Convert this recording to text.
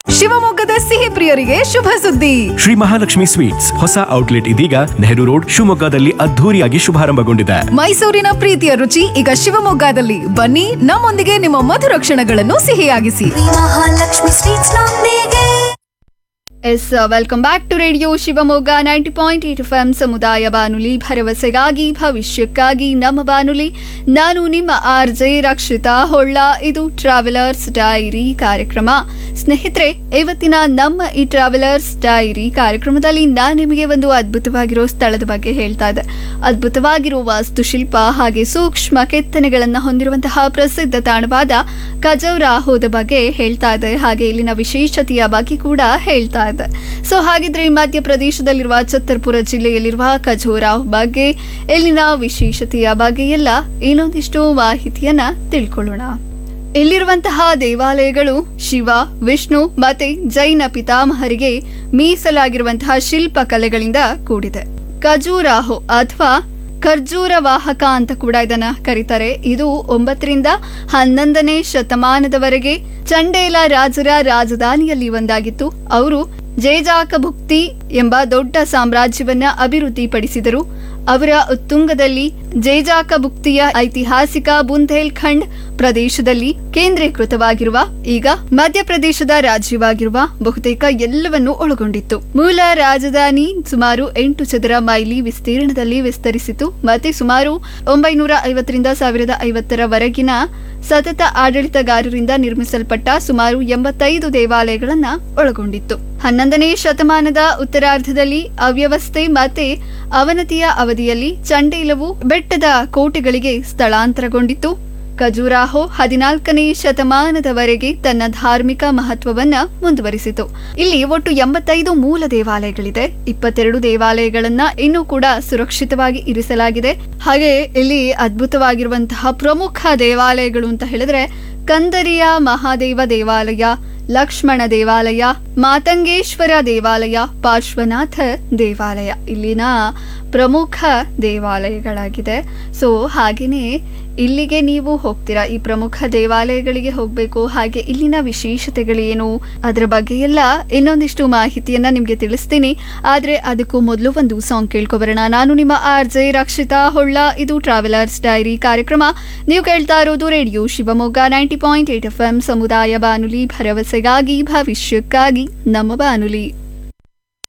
ಶಿವಮೊಗ್ಗದ ಸಿಹಿ ಪ್ರಿಯರಿಗೆ ಶುಭ ಸುದ್ದಿ ಶ್ರೀ ಮಹಾಲಕ್ಷ್ಮಿ ಸ್ವೀಟ್ಸ್ ಹೊಸ ಔಟ್ಲೆಟ್ ಇದೀಗ ನೆಹರು ರೋಡ್ ಶಿವಮೊಗ್ಗದಲ್ಲಿ ಅದ್ಧೂರಿಯಾಗಿ ಶುಭಾರಂಭಗೊಂಡಿದೆ ಮೈಸೂರಿನ ಪ್ರೀತಿಯ ರುಚಿ ಈಗ ಶಿವಮೊಗ್ಗದಲ್ಲಿ ಬನ್ನಿ ನಮ್ಮೊಂದಿಗೆ ನಿಮ್ಮ ಮಧುರ ಕ್ಷಣಗಳನ್ನು ಸಿಹಿಯಾಗಿಸಿ ಮಹಾಲಕ್ಷ್ಮಿ ಸ್ವೀಟ್ಸ್ ನೊಂದಿಗೆ yes welcome back to radio Shivamogga ninety point eight F M ಸಮುದಾಯ ಬಾನುಲಿ ಭರವಸೆಗಾಗಿ ಭವಿಷ್ಯಕ್ಕಾಗಿ ನಮ್ಮ ಬಾನುಲಿ ನಾನು ನಿಮ್ಮ ಆರ್ ಜೆ ರಕ್ಷಿತಾ ಹೊಳ್ಳ ಇದು ಟ್ರಾವೆಲರ್ಸ್ ಡೈರಿ ಕಾರ್ಯಕ್ರಮ ಸ್ನೇಹಿತರೆ ಇವತ್ತಿನ ನಮ್ಮ ಈ ಟ್ರಾವೆಲರ್ಸ್ ಡೈರಿ ಕಾರ್ಯಕ್ರಮದಲ್ಲಿ ನಾನು ನಿಮಗೆ ಒಂದು ಅದ್ಭುತವಾಗಿರೋ ಸ್ಥಳದ ಬಗ್ಗೆ ಹೇಳ್ತಾ ಇದ್ದೆ ಅದ್ಭುತವಾಗಿರೋ ವಾಸ್ತುಶಿಲ್ಪ ಹಾಗೆ ಸೂಕ್ಷ್ಮ ಕೆತ್ತನೆಗಳನ್ನು ಹೊಂದಿರುವಂತಹ ಪ್ರಸಿದ್ಧ ತಾಣವಾದ ಖಜೌರಾಹೋದ ಬಗ್ಗೆ ಹೇಳ್ತಾ ಇದೆ ಹಾಗೆ ಇಲ್ಲಿನ ವಿಶೇಷತೆಯ ಬಗ್ಗೆ ಕೂಡ ಹೇಳ್ತಾ ಇದೆ ಸೊ ಹಾಗಿದ್ರೆ ಮಧ್ಯಪ್ರದೇಶದಲ್ಲಿರುವ ಛತ್ತರ್ಪುರ ಜಿಲ್ಲೆಯಲ್ಲಿರುವ ಖಜೋರಾಹ್ ಬಗ್ಗೆ ಇಲ್ಲಿನ ವಿಶೇಷತೆಯ ಬಗ್ಗೆ ಎಲ್ಲ ಇನ್ನೊಂದಿಷ್ಟು ಮಾಹಿತಿಯನ್ನ ತಿಳ್ಕೊಳ್ಳೋಣ ಇಲ್ಲಿರುವಂತಹ ದೇವಾಲಯಗಳು ಶಿವ ವಿಷ್ಣು ಮತ್ತೆ ಜೈನ ಪಿತಾಮಹರಿಗೆ ಮೀಸಲಾಗಿರುವಂತಹ ಶಿಲ್ಪಕಲೆಗಳಿಂದ ಕೂಡಿದೆ ಖಜೂರಾಹೋ ಅಥವಾ ಖರ್ಜೂರ ವಾಹಕ ಅಂತ ಕೂಡ ಇದನ್ನ ಕರೀತಾರೆ ಇದು ಒಂಬತ್ತರಿಂದ ಹನ್ನೊಂದನೇ ಶತಮಾನದವರೆಗೆ ಚಂಡೇಲ ರಾಜರ ರಾಜಧಾನಿಯಲ್ಲಿ ಒಂದಾಗಿತ್ತು ಅವರು ಜೇಜಾಕ ಭುಕ್ತಿ ಎಂಬ ದೊಡ್ಡ ಸಾಮ್ರಾಜ್ಯವನ್ನ ಅಭಿವೃದ್ಧಿಪಡಿಸಿದರು ಅವರ ಉತ್ತುಂಗದಲ್ಲಿ ಜೇಜಾಕ ಭುಕ್ತಿಯ ಐತಿಹಾಸಿಕ ಬುಂದೇಲ್ಖಂಡ್ ಪ್ರದೇಶದಲ್ಲಿ ಕೇಂದ್ರೀಕೃತವಾಗಿರುವ ಈಗ ಮಧ್ಯಪ್ರದೇಶದ ರಾಜ್ಯವಾಗಿರುವ ಬಹುತೇಕ ಎಲ್ಲವನ್ನೂ ಒಳಗೊಂಡಿತ್ತು ಮೂಲ ರಾಜಧಾನಿ ಸುಮಾರು ಎಂಟು ಚದರ ಮೈಲಿ ವಿಸ್ತೀರ್ಣದಲ್ಲಿ ವಿಸ್ತರಿಸಿತು ಮತ್ತೆ ಸುಮಾರು ಒಂಬೈನೂರ ಐವತ್ತರಿಂದ ಸಾವಿರದ ಐವತ್ತರವರೆಗಿನ ಸತತ ಆಡಳಿತಗಾರರಿಂದ ನಿರ್ಮಿಸಲ್ಪಟ್ಟ ಸುಮಾರು ಎಂಬತ್ತೈದು ದೇವಾಲಯಗಳನ್ನ ಒಳಗೊಂಡಿತ್ತು ಹನ್ನೊಂದನೇ ಶತಮಾನದ ಉತ್ತರಾರ್ಧದಲ್ಲಿ ಅವ್ಯವಸ್ಥೆ ಮತ್ತೆ ಅವನತಿಯ ಅವಧಿಯಲ್ಲಿ ಚಂಡೇಲವು ಬೆಟ್ಟದ ಕೋಟೆಗಳಿಗೆ ಸ್ಥಳಾಂತರಗೊಂಡಿತ್ತು ಖಜುರಾಹೋ ಹದಿನಾಲ್ಕನೇ ಶತಮಾನದವರೆಗೆ ತನ್ನ ಧಾರ್ಮಿಕ ಮಹತ್ವವನ್ನ ಮುಂದುವರಿಸಿತು ಇಲ್ಲಿ ಒಟ್ಟು ಎಂಬತ್ತೈದು ಮೂಲ ದೇವಾಲಯಗಳಿದೆ ಇಪ್ಪತ್ತೆರಡು ದೇವಾಲಯಗಳನ್ನ ಇನ್ನೂ ಕೂಡ ಸುರಕ್ಷಿತವಾಗಿ ಇರಿಸಲಾಗಿದೆ ಹಾಗೆ ಇಲ್ಲಿ ಅದ್ಭುತವಾಗಿರುವಂತಹ ಪ್ರಮುಖ ದೇವಾಲಯಗಳು ಅಂತ ಹೇಳಿದ್ರೆ ಕಂದರಿಯ ಮಹಾದೇವ ದೇವಾಲಯ ಲಕ್ಷ್ಮಣ ದೇವಾಲಯ ಮಾತಂಗೇಶ್ವರ ದೇವಾಲಯ ಪಾರ್ಶ್ವನಾಥ ದೇವಾಲಯ ಇಲ್ಲಿನ ಪ್ರಮುಖ ದೇವಾಲಯಗಳಾಗಿದೆ ಸೊ ಹಾಗೆಯೇ ಇಲ್ಲಿಗೆ ನೀವು ಹೋಗ್ತೀರಾ ಈ ಪ್ರಮುಖ ದೇವಾಲಯಗಳಿಗೆ ಹೋಗಬೇಕು ಹಾಗೆ ಇಲ್ಲಿನ ವಿಶೇಷತೆಗಳೇನು ಅದರ ಬಗ್ಗೆ ಎಲ್ಲ ಇನ್ನೊಂದಿಷ್ಟು ಮಾಹಿತಿಯನ್ನ ನಿಮ್ಗೆ ತಿಳಿಸ್ತೀನಿ ಆದ್ರೆ ಅದಕ್ಕೂ ಮೊದಲು ಒಂದು ಸಾಂಗ್ ಕೇಳ್ಕೊಬರೋಣ ನಾನು ನಿಮ್ಮ ಆರ್ ಜೆ ರಕ್ಷಿತಾ ಹೊಳ್ಳ ಇದು ಟ್ರಾವೆಲರ್ಸ್ ಡೈರಿ ಕಾರ್ಯಕ್ರಮ ನೀವು ಕೇಳ್ತಾ ಇರೋದು radio Shivamogga ninety point eight F M ಸಮುದಾಯ ಬಾನುಲಿ ಭರವಸೆಗಾಗಿ ಭವಿಷ್ಯಕ್ಕಾಗಿ ನಮ್ಮ ಬಾನುಲಿ